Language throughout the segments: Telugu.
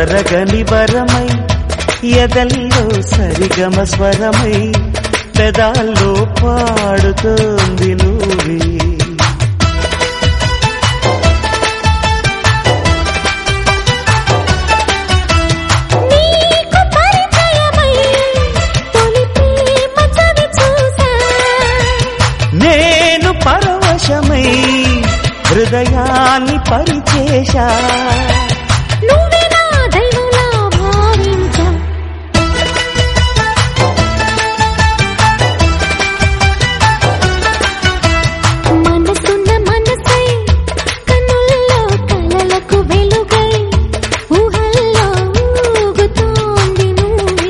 తరగని వరమై ఎదల్లో సరిగమ స్వరమై పెదాల్లో పాడుతోంది నువ్వే నీకు పరిచయమై తొలి ప్రేమ చవి చూసా నేను పరవశమై హృదయాన్ని పరిచేశా నువ్వే నా దైవంలా భావించా మనసున్న మనసై కన్నుల్లో కలలకు వెలుగై ఊహల్లో ఊగుతోంది నువ్వే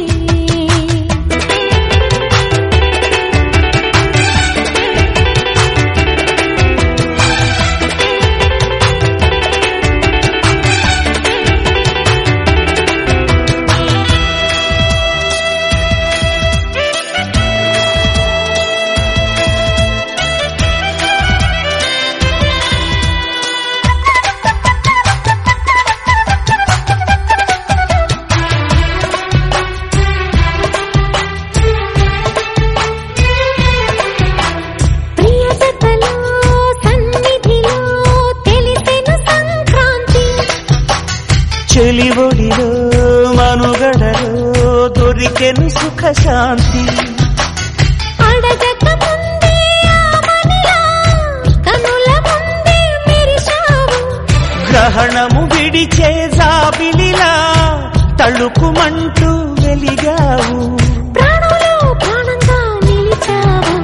ప్రియతలో సన్నిధిలో తెలిసెను సంక్రాంతి చెలివొడిలో మనుగడలో దొరికెను సుఖ శాంతి అడగక ముందే ఆమనిలా కనుల ముందే మెరిశావు గ్రహణము విడిచే జాబిలిలా తళుకుమంటూ వెలిగావు ప్రాణంలో ప్రాణంగా నిలిచావు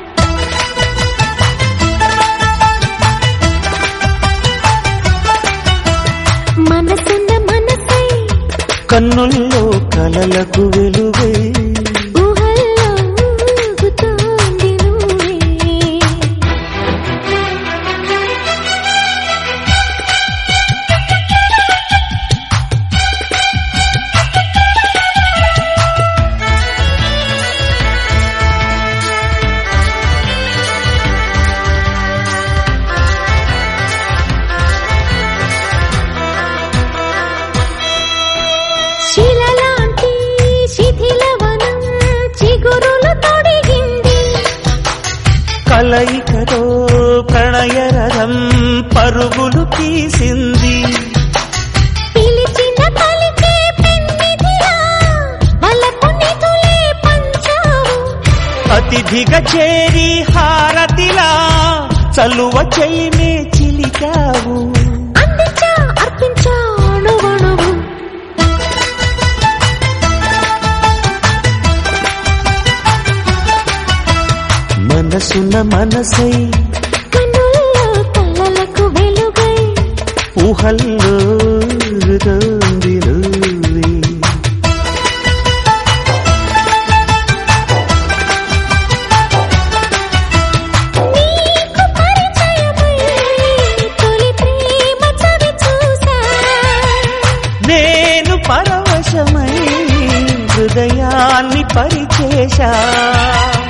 మనసున్న మనసై కన్నుల్లో కలలకు వెలుగై ఊహల్లో ఊగుతోంది నువ్వే శిలలాంటి శిథిలవనం చిగురులు తొడిగింది కలయికతో ప్రణయరథం పరుగులు తీసింది పిలిచిన పలికే పెన్నిధిలా వలపు నిధులే పంచావు అతిథిగా చేరి హారతిలా చలువ చెలిమే చిలికావు అందించా అర్పించా అణువణువు మనసున్న మనసై కన్నుల్లో కలలకు వెలుగై ఊహల్లో రుతోంది నువ్వే నీకు పరిచయమై తొలి ప్రేమ చవి చూసా నేను పరవశమై హృదయాన్ని పరిచేశా